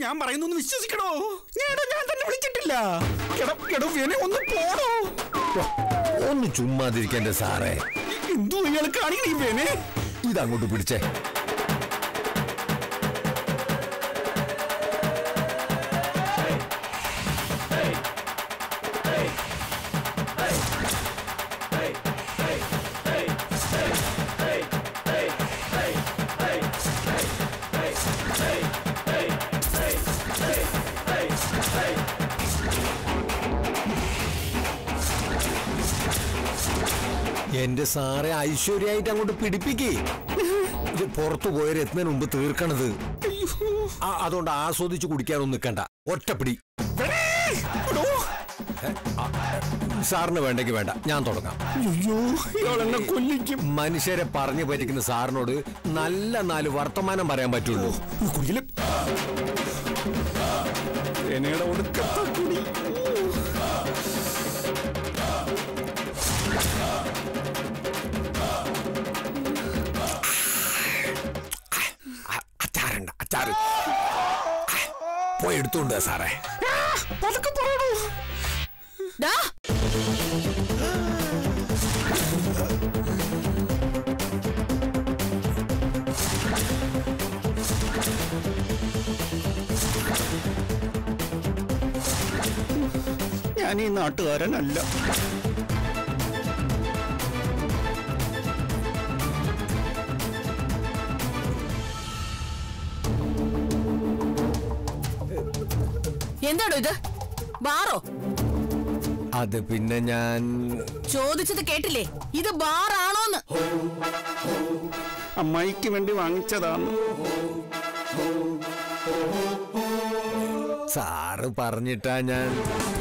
ഞാൻ പറയുന്നു വിശ്വസിക്കണോ ഞാനോ ഞാൻ തന്നെ വിളിച്ചിട്ടില്ല എടോ എടോ വേനെ ഒന്ന് പോടോ ഒന്ന് ചുമ്മാതിരിക്കന്റെ സാറേ എന്തോ ഇയാൾ കാണിക്കണ ഈ വേനെ ഇതങ്ങോട്ട് പിടിച്ചേ എന്റെ സാറെ ഐശ്വര്യായിട്ട് അങ്ങോട്ട് പിടിപ്പിക്കേ ഇത് പുറത്തു പോയ എത്തുന്നതിന് മുമ്പ് തീർക്കണത് ആ, അതുകൊണ്ട് ആസ്വദിച്ച് കുടിക്കാനൊന്നും നിൽക്കണ്ട ഒറ്റപ്പിടി വേണേ! എടോ! സാറിന് വേണ്ടെങ്കിൽ വേണ്ട ഞാൻ തുടങ്ങാം അയ്യോ ഇയാൾ എന്നെ കൊല്ലിക്കും മനുഷ്യരെ പറഞ്ഞു പറ്റിക്കുന്ന സാറിനോട് നല്ല നാല് വർത്തമാനം പറയാൻ പറ്റുള്ളൂ ഈ കുടിയില് വേനയുടെ ഒടുക്കത്തെ കുടി അ- അച്ചാറുണ്ട് അച്ചാറ് പോയി എടുത്തോണ്ട് വാ സാറേ പതുക്കെ പറയണോ ഡാ ഞാൻ ഈ നാട്ടുകാരനല്ല എന്താണോ ഇത് ബാറോ അത് പിന്നെ ഞാൻ ചോദിച്ചത് കേട്ടില്ലേ ഇത് ബാറാണോന്ന് അമ്മായിക്ക് വേണ്ടി വാങ്ങിച്ചതാണ് സാറ് പറഞ്ഞിട്ടാ ഞാൻ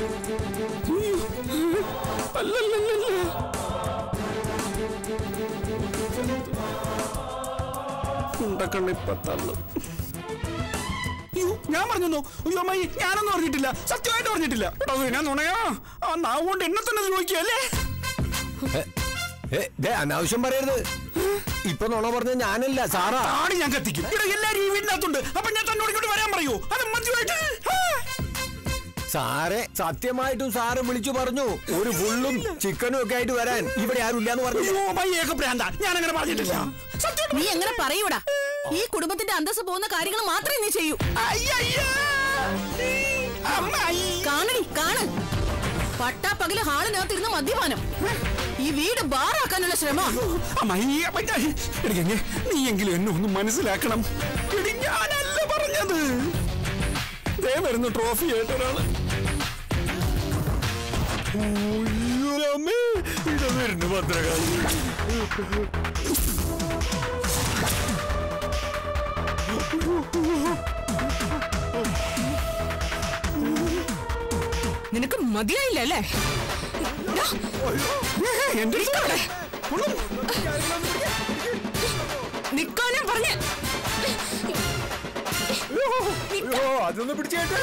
അല്ലല്ലല്ലല്ല. ഉണ്ടക്കണ്ണിപ്പ തള്ളു അയ്യോ ഞാൻ പറഞ്ഞു അയ്യോ അമ്മായി ഞാനൊന്നും പറഞ്ഞിട്ടില്ല സത്യമായിട്ട് പറഞ്ഞിട്ടില്ല എടോ ഞാൻ നുണയാ ആ നാവ് കൊണ്ട് എന്നെ തന്നെ നോക്കിയല്ലേ ഏ, ഏ, ദേ, അനാവശ്യം പറയരുത് ഇപ്പൊ നുണ പറഞ്ഞ ഞാനല്ല സാറാ ആണ് ഞാൻ കത്തിക്കും ഇവിടെ എല്ലാരും ഈ വീടിനകത്തുണ്ട് അപ്പൊ ഞാൻ തന്നോട് ഇങ്ങോട്ട് വരാൻ പറയൂ അത് മഞ്ജുവായിട്ട് ആ. സാറെ സത്യമായിട്ടും സാറ് വിളിച്ചു പറഞ്ഞു ഒരു ഫുള്ളും ചിക്കനും ഒക്കെ ആയിട്ട് വരാൻ ഇവിടെ ആരും ഇല്ലാന്ന് പറഞ്ഞു അയ്യോ അമ്മായി ഏക പ്രാന്ത ഞാൻ അങ്ങനെ പറഞ്ഞിട്ടില്ല സത്യം നീ എങ്ങനെ പറയൂടാ ഈ കുടുംബത്തിന്റെ അന്തസ് പോകുന്ന കാര്യങ്ങൾ മാത്രമേ നീ ചെയ്യൂ അയ്യയ്യ. അമ്മായി കാണടി കാണ് പട്ടാപ്പകല് ഹാളിനകത്തിരുന്ന് മദ്യപാനം ഈ വീട് ബാറാക്കാനുള്ള ശ്രമം അമ്മായി അപ്പൊ ഞാൻ- എടി ഗംഗേ, നീയെങ്കിലും എന്നെ ഒന്ന് മനസ്സിലാക്കണം എടി ഞാനല്ല പറഞ്ഞത് ദേ വരുന്നു ട്രോഫി ആയിട്ട് ഒരാള് വരുന്നു ഭദ്രകാളി നിനക്ക് മതിയായില്ല അല്ലേ എന്റെ നിക്കാനും പറഞ്ഞ് അയ്യോ അതൊന്ന് പിടിച്ചേട്ടെ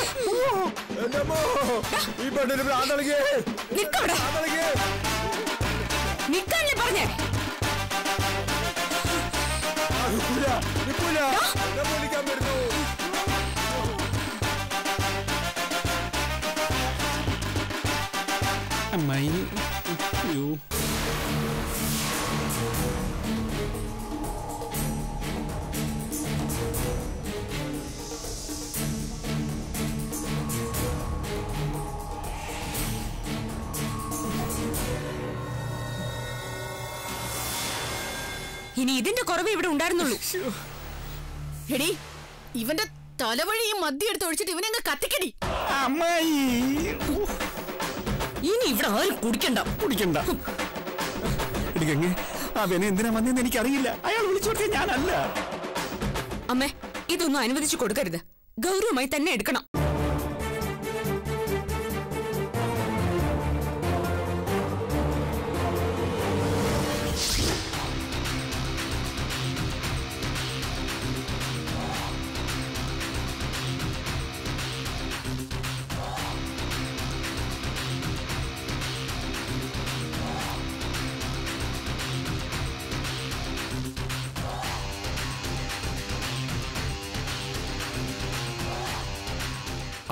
ഈ പെണ്ണിന് ഭ്രാന്തളികേ നിക്കവിടെ ഭ്രാന്തളികേ നിക്കാനല്ലേ പറഞ്ഞേ നിക്കൂല നിക്കൂല ഞാൻ വിളിക്കാൻ വരുന്നു അമ്മായി അയ്യോ ഇനി ഇതിന്റെ കുറവ് ഇവിടെ ഉണ്ടായിരുന്നുള്ളൂ എടി ഇവന്റെ തലവഴി ഈ മദ്യം എടുത്ത് ഒഴിച്ചിട്ട് ഇവനെ അങ്ങ് കത്തിക്കടി അമ്മായി ഇനി ഇവിടെ ആരും കുടിക്കണ്ട കുടിക്കണ്ട എടി ഗംഗേ അവനെ എന്തിനാ വന്നതെന്ന് എനിക്കറിയില്ല അയാൾ വിളിച്ചു കൊടുത്തത് ഞാനല്ല അമ്മേ ഇതൊന്നും അനുവദിച്ചു കൊടുക്കരുത് ഗൗരവമായി തന്നെ എടുക്കണം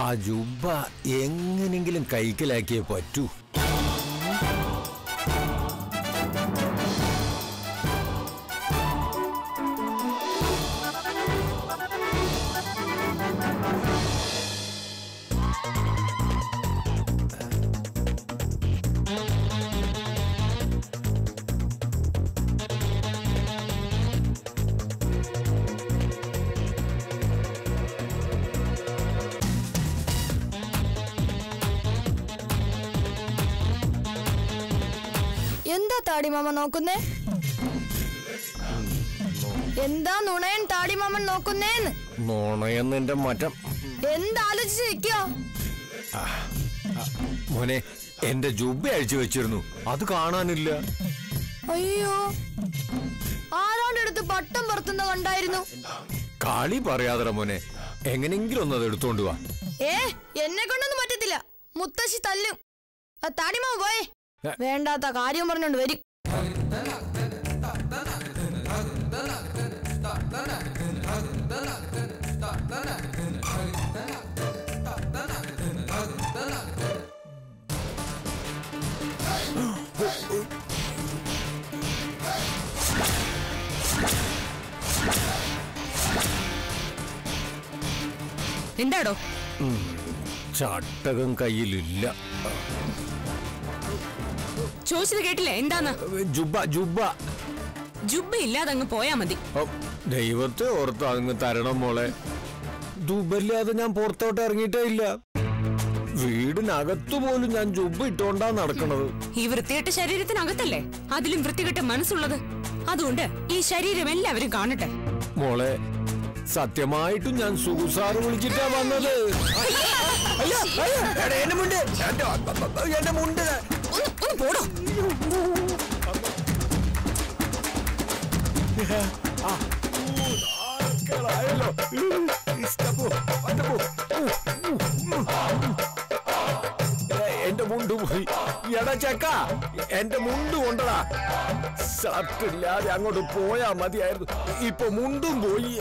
ആ ജുബ എങ്ങനെങ്കിലും കൈക്കലാക്കിയേ പറ്റൂ എന്താ താടിമാമ നോക്കുന്നേ എന്താ നുണയൻ താടിമാമൻ നോക്കുന്നേന്ന് നോണയെന്നെന്റെ മറ്റം എന്താലോചിച്ച് നിൽക്കോ മോനെ എന്റെ ജുബ അഴിച്ചു വെച്ചിരുന്നു അത് കാണാനില്ല അയ്യോ ആരാണ്ട് എടുത്ത് പട്ടം പറത്തുന്ന കണ്ടായിരുന്നു കളി പറയാതട മോനെ എങ്ങനെങ്കിലും ഒന്ന് അത് എടുത്തോണ്ട് വാ ഏ എന്നെ കൊണ്ടൊന്നും പറ്റത്തില്ല മുത്തശ്ശി തല്ലും ആ താടിമാമ പോയേ വേണ്ടാത്ത കാര്യം പറഞ്ഞോണ്ട് വരും എന്താടോ ചട്ടകം കയ്യിലില്ല ചോദിച്ചത് കേട്ടില്ലേ എന്താന്ന് ജുബ ജുബ ജുബ്ബ ഇല്ലാതെ അങ്ങ് പോയാ മതി ഓ, ദൈവത്തെ ഓർത്ത് അങ്ങ് തരണം മോളെ ജുബല്ലാതെ ഞാൻ പുറത്തോട്ട് ഇറങ്ങിയിട്ടേ ഇല്ല വീടിനകത്തു പോലും ഞാൻ ജുബ ഇട്ടോണ്ടാ നടക്കണത് ഈ വൃത്തികെട്ട ശരീരത്തിനകത്തല്ലേ അതിലും വൃത്തികെട്ട മനസ്സുള്ളത് അതുകൊണ്ട് ഈ ശരീരം എല്ലാവരും കാണട്ടെ മോളെ സത്യമായിട്ടും ഞാൻ സുകുസാറ് വിളിച്ചിട്ടാ വന്നത് അയ്യ, അയ്യ, എടാ, എന്റെ മുണ്ട് എന്റെ- എന്റെ മുണ്ട് ഒന്ന് ഒന്ന് പോടോ ആയല്ലോ. ഇഷ്ടപ്പോ, അറ്റപ്പോ. ഏ, എന്റെ മുണ്ട് പോയി എടാ ചെക്ക എന്റെ മുണ്ട് കൊണ്ടടാ ഷർട്ട് ഇല്ലാതെ അങ്ങോട്ട് പോയാ മതിയായിരുന്നു ഇപ്പൊ മുണ്ടും പോയി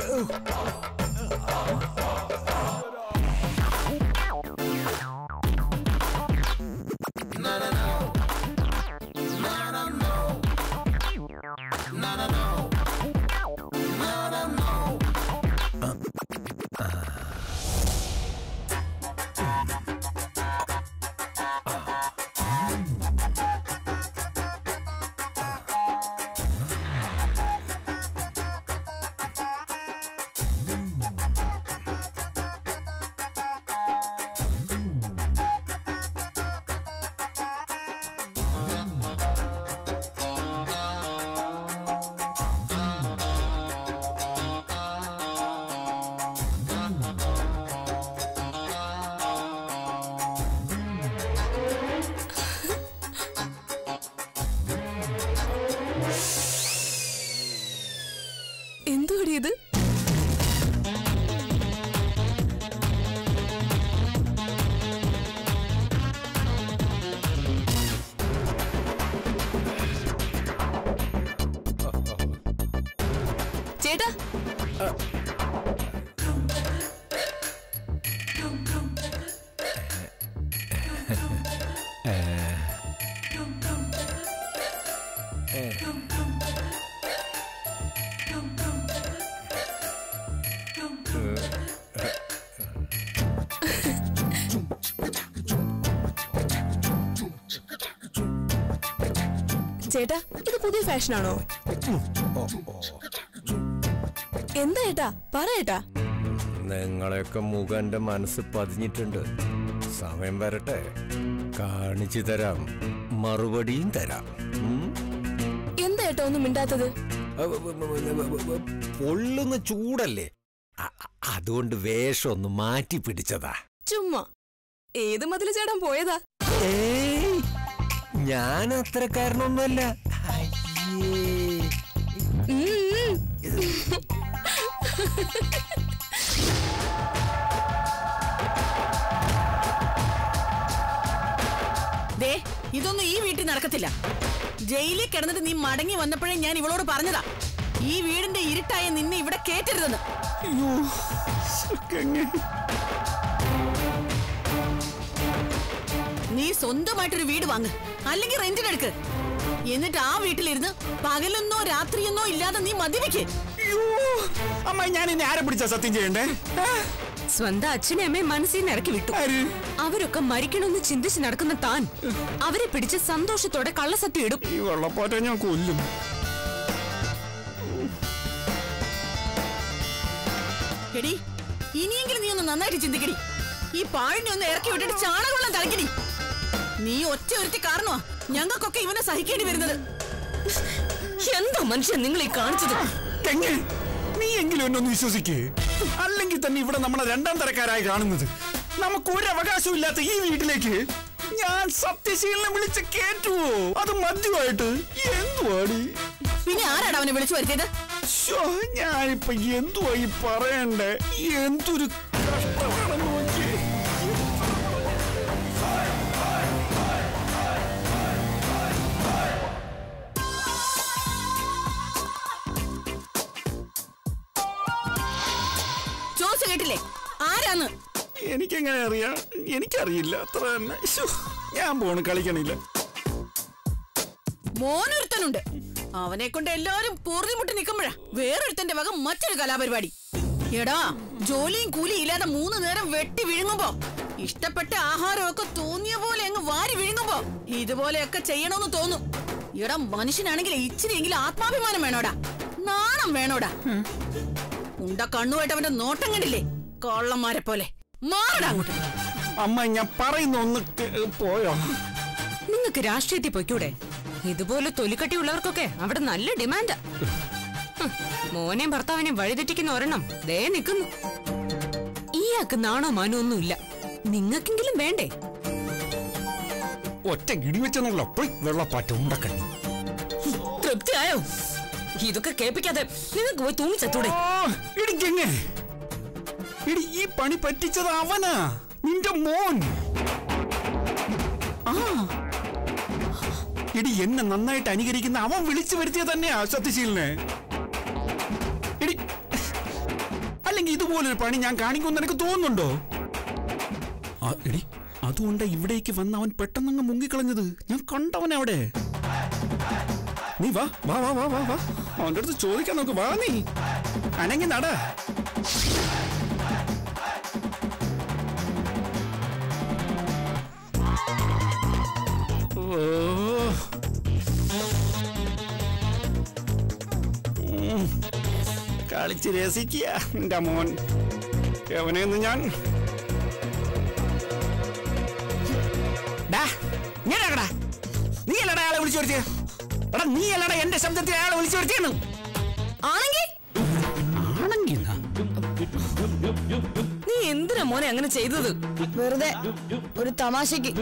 എന്തുവാടി ഇത് ചേട്ടാ ചേട്ടാ ഇത് പുതിയ ഫാഷനാണോ എന്താ ഏട്ടാ പറ ഏട്ടാ നിങ്ങളെയൊക്കെ മുഖം എന്റെ മനസ്സ് പതിഞ്ഞിട്ടുണ്ട് സമയം വരട്ടെ കാണിച്ചു തരാം മറുപടിയും തരാം ഉം? എന്താ ഏട്ടാ ഒന്നും മിണ്ടാത്തത് പൊള്ളുന്ന ചൂടല്ലേ അ- അ- അതുകൊണ്ട് വേഷം ഒന്ന് മാറ്റി പിടിച്ചതാ ചുമ്മാ ഏത് മതില് ചേട്ടൻ പോയതാ ഏയ് ഞാൻ അത്രക്കാരനൊന്നുമല്ല അയ്യേ. ഉം, ഉം. ദേ ഇതൊന്നും ഈ വീട്ടിൽ നടക്കത്തില്ല ജയിലിൽ കിടന്നിട്ട് നീ മടങ്ങി വന്നപ്പോഴേ ഞാൻ ഇവളോട് പറഞ്ഞതാ ഈ വീടിന്റെ ഇരുട്ടായ നിന്നെ ഇവിടെ കേറ്റരുതെന്ന് അയ്യോ ഗംഗേ നീ സ്വന്തമായിട്ടൊരു വീട് വാങ്ങ് അല്ലെങ്കിൽ റെന്റിനെടുക്ക് എന്നിട്ട് ആ വീട്ടിലിരുന്ന് പകലെന്നോ രാത്രിയെന്നോ ഇല്ലാതെ നീ മദ്യപിക്ക് അയ്യോ അമ്മ ഞാൻ ഇനി ആരെ പിടിച്ചാ സത്യം ചെയ്യണ്ടേ ഏ? സ്വന്തം അച്ഛനെ അമ്മയെ മനസ്സിൽ നിന്ന് ഇറക്കി വിട്ടു ആര് അവരൊക്കെ മരിക്കണമെന്ന് ചിന്തിച്ച് നടക്കുന്ന താൻ അവരെ പിടിച്ച് സന്തോഷത്തോടെ കള്ളസത്യം ഇടും ഈ വെള്ളപ്പാറ്റ ഞാൻ കൊല്ലും എടി ഇനിയെങ്കിലും നീ ഒന്ന് നന്നായിട്ട് ചിന്തിക്കടി ഈ പാഴിനെ ഒന്ന് ഇറക്കി വിട്ടിട്ട് ചാണകവെള്ളം തളിക്കടി നീ ഒറ്റ ഒരുത്തി കാരണമാ ഞങ്ങൾക്കൊക്കെ ഇവനെ സഹിക്കേണ്ടി വരുന്നത് എന്താ മനുഷ്യൻ നിങ്ങൾ ഈ കാണിച്ചത് തെങ്ങ് നീ എങ്കിലും എന്നെ ഒന്ന് വിശ്വസിക്കേ അല്ലെങ്കിൽ തന്നെ ഇവിടെ നമ്മളെ രണ്ടാം തരക്കാരായി കാണുന്നത് നമുക്ക് ഒരു അവകാശവും ഇല്ലാത്ത ഈ വീട്ടിലേക്ക് ഞാൻ സത്യശീലനെ വിളിച്ച് കേറ്റുവോ അത് മദ്യമായിട്ട് എന്തുവാടി പിന്നെ ആരാടാ അവനെ വിളിച്ചു വരുത്തിയത് ശോ, ഞാനിപ്പോ എന്തുവാ ഈ പറയണ്ടേ എന്തൊരു കഷ്ടമാണെന്ന് നോക്കിയേ ചോദിച്ചു കേട്ടില്ലേ ആരാന്ന് എനിക്കെങ്ങനെ അറിയാം എനിക്കറിയില്ല അത്ര തന്നെ ശോ, ഞാൻ പോണ് കളിക്കണില്ല മോനൊരുത്തനുണ്ട് അവനെ കൊണ്ട് എല്ലാവരും പൂർത്തിമുട്ടി നിൽക്കുമ്പോഴാ വേറൊരുത്തന്റെ വക മറ്റൊരു കലാപരിപാടി എടാ ജോലിയും കൂലിയും ഇല്ലാതെ മൂന്ന് നേരം വെട്ടി വിഴുങ്ങുമ്പോ ഇഷ്ടപ്പെട്ട ആഹാരമൊക്കെ തോന്നിയ പോലെ അങ്ങ് വാരി വിഴുങ്ങുമ്പോ ഇതുപോലെയൊക്കെ ചെയ്യണമെന്ന് തോന്നും എടാ മനുഷ്യനാണെങ്കിൽ ഇച്ചിരിയെങ്കിലും ആത്മാഭിമാനം വേണോടാ നാണം വേണോടാ ഉണ്ട കണ്ണുമായിട്ട് നോട്ടം കണ്ടില്ലേ കള്ളന്മാരെ പോലെ മാറടാ അങ്ങോട്ട് അമ്മ ഞാൻ പറയുന്ന ഒന്ന് കേ- പോയോ നിങ്ങൾക്ക് രാഷ്ട്രീയത്തിൽ പൊയ്ക്കൂടെ ഇതുപോലെ തൊലിക്കട്ടിയുള്ളവർക്കൊക്കെ അവിടെ നല്ല ഡിമാൻഡാ ഹും, മോനെയും ഭർത്താവിനെയും വഴിതെറ്റിക്കുന്ന ഒരെണ്ണം ദേ നിൽക്കുന്നു ഇയാൾക്ക് നാണോ മാനോ ഒന്നുമില്ല നിങ്ങൾക്കെങ്കിലും വേണ്ടേ ഒറ്റ ഇടിവെച്ചെന്നുള്ള വെള്ളപ്പാറ്റ ഉണ്ടക്കണ്ണി തൃപ്തിയായോ ഇതൊക്കെ കേൾപ്പിക്കാതെ നിങ്ങൾക്ക് പോയി തൂങ്ങിച്ചത്തൂടെ ഓ, ഇടിക്കെങ്ങെ ഇടി ഈ പണി പറ്റിച്ചത് അവനാ നിന്റെ മോൻ ആ ഇടി എന്നെ നന്നായിട്ട് അനുകരിക്കുന്ന അവൻ വിളിച്ചു വരുത്തിയ തന്നെയാ സത്യശീലനെ ഇടി അല്ലെങ്കിൽ ഇതുപോലൊരു പണി ഞാൻ കാണിക്കുമെന്ന് എനിക്ക് തോന്നുന്നുണ്ടോ ആ, എടി അതുകൊണ്ട് ഇവിടേക്ക് വന്ന് അവൻ പെട്ടെന്നങ്ങ് മുങ്ങിക്കളഞ്ഞത് ഞാൻ കണ്ടവൻ അവിടെ നീ വാ വാ വാ വാ വാ വാ അവന്റെ അടുത്ത് ചോദിക്കാൻ നോക്ക് വാ നീ അനങ്ങി നട ഓ. ഉം. കളിച്ച് രസിക്കുക എന്റെ മോൻ എവനെന്ന് ഞാൻ ഡാ, ഇങ്ങോട്ട് വാടാ. നീ അല്ലടാ അയാളെ വിളിച്ചു വരുത്തിയത് എടാ നീ അല്ലടാ എന്റെ ശബ്ദത്തിൽ അയാളെ വിളിച്ചു വരുത്തിയെന്ന് ആണെങ്കിൽ ആണെങ്കിൽ നീ എന്തിനാ മോനെ അങ്ങനെ ചെയ്തത് വെറുതെ ഒരു തമാശക്ക്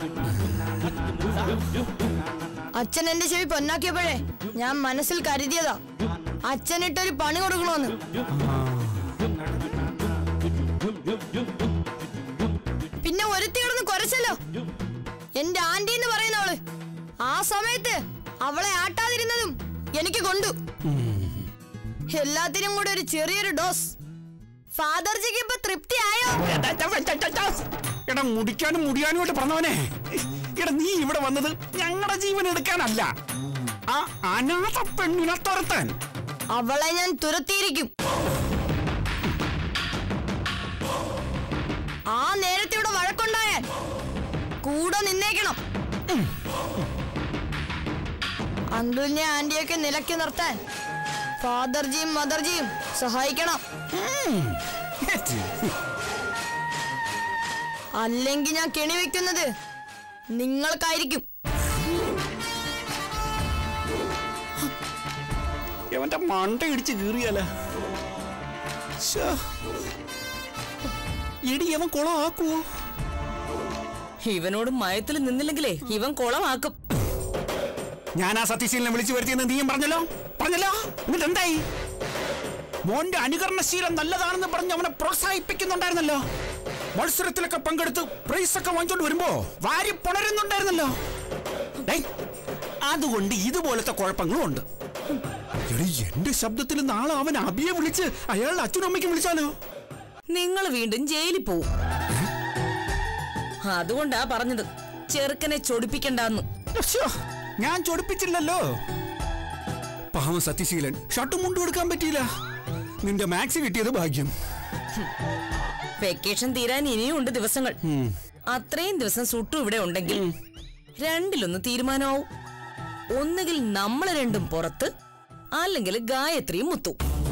അച്ഛൻ എന്റെ ചെവി പൊന്നാക്കിയപ്പോഴേ ഞാൻ മനസ്സിൽ കരുതിയതാ അച്ഛനിട്ടൊരു പണി കൊടുക്കണോന്ന് പിന്നെ ഒരുത്തി കിടന്ന് കുറച്ചല്ലോ എന്റെ ആന്റി എന്ന് പറയുന്നവള് ആ സമയത്ത് അവളെ ആട്ടാതിരുന്നതും എനിക്ക് കൊണ്ടു എല്ലാത്തിനും കൂടെ ഒരു ചെറിയൊരു ഡോസ് ഫാദർജിക്ക് ഇപ്പൊ തൃപ്തിയായോ എടാ മുടിക്കാനും മുടിയാനും ആയിട്ട് പറഞ്ഞവനെ എടാ നീ ഇവിടെ വന്നത് ഞങ്ങളുടെ ജീവൻ എടുക്കാനല്ല ആ അനാഥ പെണ്ണിനെ തുരത്താൻ അവളെ ഞാൻ തുരത്തിയിരിക്കും ആ നേരത്തെ ഇവിടെ വഴക്കുണ്ടായാൽ കൂടെ നിന്നേക്കണം അങ്കിളിനെ ആന്റിയൊക്കെ നിലയ്ക്ക് നിർത്താൻ ഫാദർജിയും മദർജിയും സഹായിക്കണം അല്ലെങ്കിൽ ഞാൻ കെണി വെക്കുന്നത് നിങ്ങൾക്കായിരിക്കും ഇവന്റെ മണ്ട ഇടിച്ച് കീറിയാല എടി അവൻ കുളമാക്കുവോ ഇവനോട് മയത്തിൽ നിന്നില്ലെങ്കിലേ ഇവൻ കുളമാക്കും ഞാൻ ആ സത്യശീലനെ വിളിച്ചു വരുത്തിയെന്ന് നീയും പറഞ്ഞല്ലോ പറഞ്ഞല്ലോ എന്നിട്ട് എന്തായി മോന്റെ അനുകരണശീലം നല്ലതാണെന്ന് പറഞ്ഞ് അവനെ പ്രോത്സാഹിപ്പിക്കുന്നുണ്ടായിരുന്നല്ലോ മത്സരത്തിലൊക്കെ പങ്കെടുത്ത് പ്രൈസ് ഒക്കെ വാങ്ങിച്ചോണ്ട് വരുമ്പോ വാരി പുണരുന്നുണ്ടായിരുന്നല്ലോ ഡേയ്, അതുകൊണ്ട് ഇതുപോലത്തെ കുഴപ്പങ്ങളും ഉണ്ട് എടി എന്റെ ശബ്ദത്തിൽ നാളെ അവൻ അബിയെ വിളിച്ച് അയാളുടെ അച്ഛനും അമ്മയ്ക്കും വിളിച്ചാലോ നിങ്ങൾ വീണ്ടും ജയിലിൽ പോവും അതുകൊണ്ടാ പറഞ്ഞത് ചെറുക്കനെ ചൊടിപ്പിക്കണ്ടെന്ന് ശ്ശോ, ഞാൻ ചൊടിപ്പിച്ചില്ലല്ലോ പാവം സത്യശീലൻ ഷർട്ടും മുണ്ടും എടുക്കാൻ പറ്റിയില്ല നിന്റെ മാക്സി കിട്ടിയത് ഭാഗ്യം വെക്കേഷൻ തീരാൻ ഇനിയും ഉണ്ട് ദിവസങ്ങൾ അത്രയും ദിവസം സുട്ടു ഇവിടെ ഉണ്ടെങ്കിൽ രണ്ടിലൊന്ന് തീരുമാനമാവും ഒന്നുകിൽ നമ്മൾ രണ്ടും പുറത്ത് അല്ലെങ്കിൽ ഗായത്രിയും മുത്തു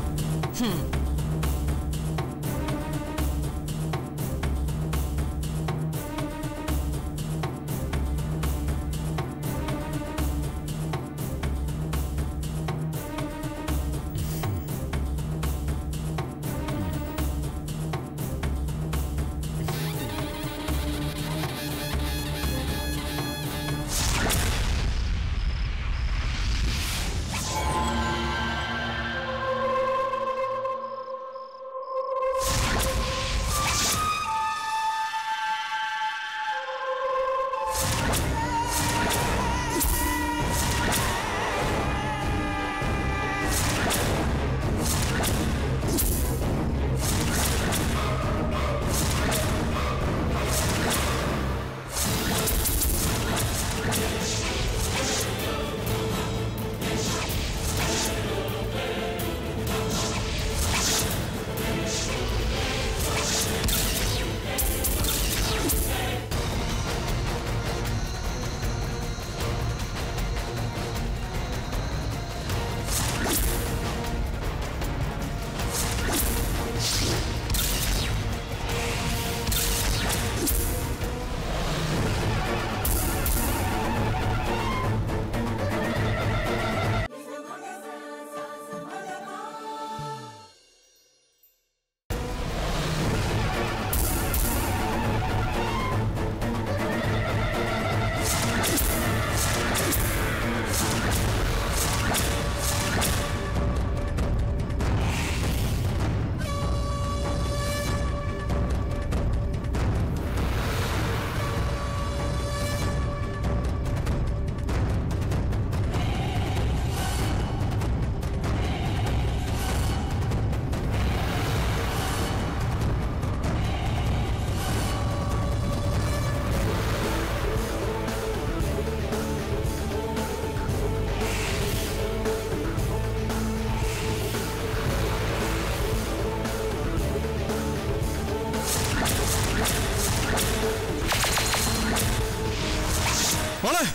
മോളെ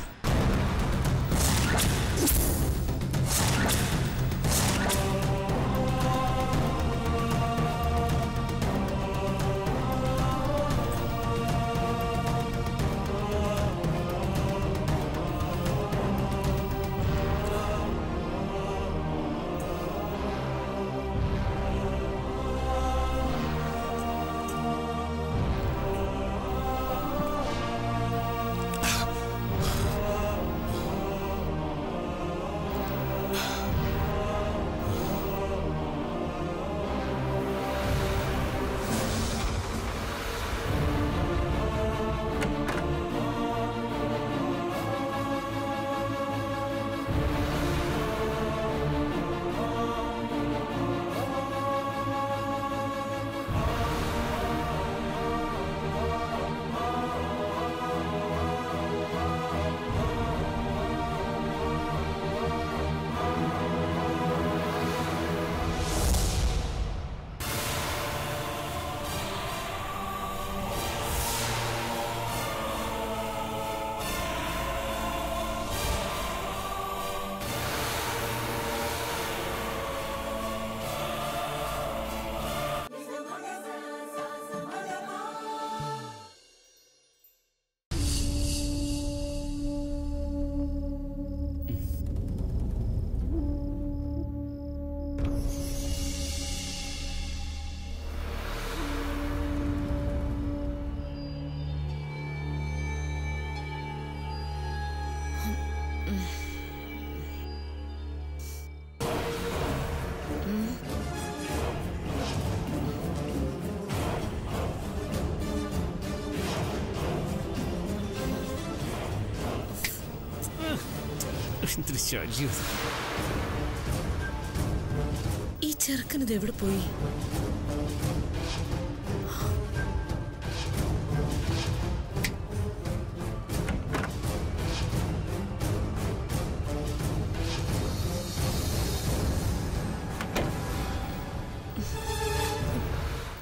ഈ ചെറുക്കനത് എവിടെ പോയി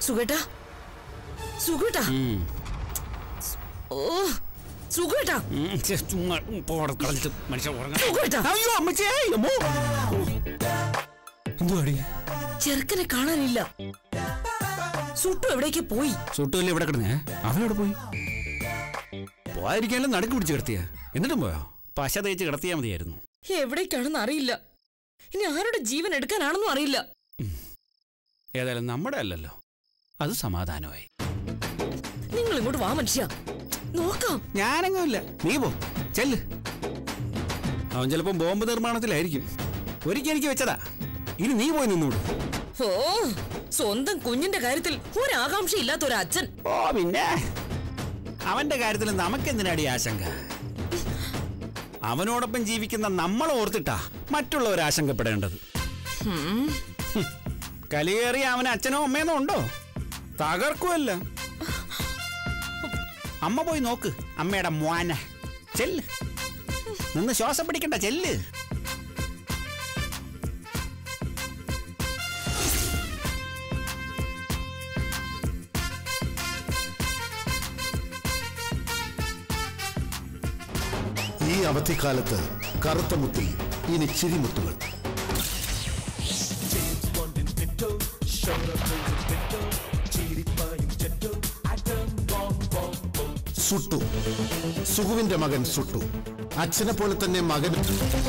സുഖേട്ടാ സുഖേട്ടാ ഓ സുഖേട്ടാ ഉം, ഛെ, ചുമ്മാ പോടെ കളഞ്ഞിട്ട് മനുഷ്യൻ ഉറങ്ങാൻ സുഖേട്ടാ അയ്യോ അമ്മച്ചേ അമ്മോ എന്തുവാടി ചെറുക്കനെ കാണാനില്ല സുട്ടു എവിടേക്ക് പോയി സുട്ടുമല്ലേ ഇവിടെ കിടന്നേ അവനവിടെ പോയി പോയിരിക്കാനും നടുക്ക് പിടിച്ച് കിടത്തിയ എന്നിട്ടും പോയോ പശ തേച്ച് കിടത്തിയാ മതിയായിരുന്നു എവിടേക്കാണെന്ന് അറിയില്ല ഇനി ആരുടെ ജീവൻ എടുക്കാനാണെന്നും അറിയില്ല ഏതായാലും നമ്മുടെ അല്ലല്ലോ അത് സമാധാനമായി നിങ്ങൾ ഇങ്ങോട്ട് വാ മനുഷ്യ നോക്കാം ഞാനെങ്ങുമില്ല നീ പോ ചെല്ല് അവൻ ചിലപ്പം ബോംബ് നിർമ്മാണത്തിലായിരിക്കും ഒരിക്കൽ എനിക്ക് വെച്ചതാ ഇനി നീ പോയി നിന്നൂട് ഓ സ്വന്തം കുഞ്ഞിന്റെ കാര്യത്തിൽ ഒരാകാംക്ഷ ഇല്ലാത്ത ഒരു അച്ഛൻ ഓ പിന്നെ അവന്റെ കാര്യത്തിൽ നമുക്കെന്തിനാടി ആശങ്ക അവനോടൊപ്പം ജീവിക്കുന്ന നമ്മൾ ഓർത്തിട്ടാ മറ്റുള്ളവർ ആശങ്കപ്പെടേണ്ടത് ഹും. കലിയേറിയ അവന് അച്ഛനോ അമ്മയെന്നോ ഉണ്ടോ തകർക്കുമല്ല അമ്മ പോയി നോക്ക് അമ്മയുടെ മോന ചെല്ല് നിന്ന് ശ്വാസം പിടിക്കണ്ട ചെല്ല് ഈ അവധിക്കാലത്ത് കറുത്ത മുത്തിൽ ഇനി ചിരിമുത്തുകൾ സുട്ടു സുഖുവിന്റെ മകൻ സുട്ടു അച്ഛനെ പോലെ തന്നെ മകനും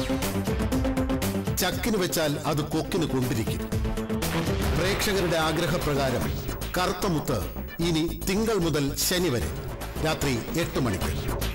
ചക്കിന് വെച്ചാൽ അത് കൊക്കിന് കൊണ്ടിരിക്കും പ്രേക്ഷകരുടെ ആഗ്രഹപ്രകാരം കറുത്ത മുത്ത് ഇനി തിങ്കൾ മുതൽ ശനി വരെ രാത്രി എട്ട് മണിക്ക്